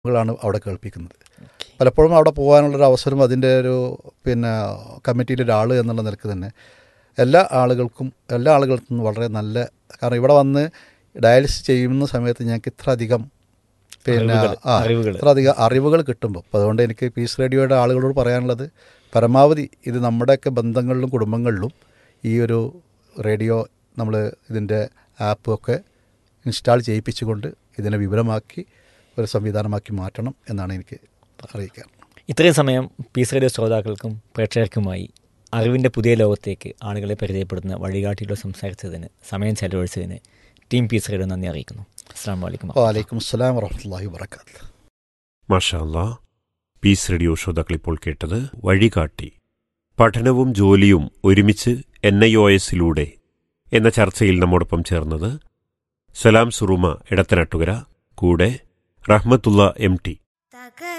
ാണ് അവിടെ കേൾപ്പിക്കുന്നത് പലപ്പോഴും അവിടെ പോകാനുള്ളൊരു അവസരം അതിൻ്റെ ഒരു പിന്നെ കമ്മിറ്റിയിലെ ഒരാൾ എന്നുള്ള നിലക്ക് തന്നെ എല്ലാ ആളുകൾക്കും എല്ലാ ആളുകൾക്കും വളരെ നല്ല കാരണം ഇവിടെ വന്ന് ഡയാലിസിസ് ചെയ്യുന്ന സമയത്ത് ഞങ്ങൾക്ക് ഇത്ര അധികം പിന്നെ അറിവുകൾ, ആ അറിവുകൾ. ഇത്ര അധികം അറിവുകൾ കിട്ടുമ്പോൾ അപ്പോൾ അതുകൊണ്ട് എനിക്ക് പീസ് റേഡിയോയുടെ ആളുകളോട് പറയാനുള്ളത് പരമാവധി ഇത് നമ്മുടെയൊക്കെ ബന്ധങ്ങളിലും കുടുംബങ്ങളിലും ഈ ഒരു റേഡിയോ നമ്മൾ ഇതിൻ്റെ ആപ്പൊക്കെ ഇൻസ്റ്റാൾ ചെയ്യിപ്പിച്ചുകൊണ്ട് ഇതിനെ വിവരമാക്കി ഒരു സംവിധാനമാക്കി മാറ്റണം എന്നാണ് എനിക്ക് അറിയിക്കാൻ ഇത്രയും സമയം പീസ് റേഡിയോ ശ്രോതാക്കൾക്കും പ്രേക്ഷകർക്കുമായി അറിവിൻ്റെ പുതിയ ലോകത്തേക്ക് ആളുകളെ പരിചയപ്പെടുന്ന വഴികാട്ടിയിലൂടെ സംസാരിച്ചതിന് സമയം ചെലവഴിച്ചതിന് ടീം പീസ് റേഡിയോ നന്ദി അറിയിക്കുന്നു അസ്സാം വലൈക്കും വാലൈക്കും അസ്സലാം വറഹമത്തല്ലാഹി വാബർക്കാത്ത് മാഷാല്ലാ പീസ് റേഡിയോ ശ്രോതാക്കൾ ഇപ്പോൾ കേട്ടത് വഴികാട്ടി പഠനവും ജോലിയും ഒരുമിച്ച് എൻ ഐ ഒ എസിലൂടെ എന്ന ചർച്ചയിൽ നമ്മോടൊപ്പം ചേർന്നത് സലാം സുറുമ ഇടത്തനട്ടുകര കൂടെ റഹ്മത്തുള്ള എം ടി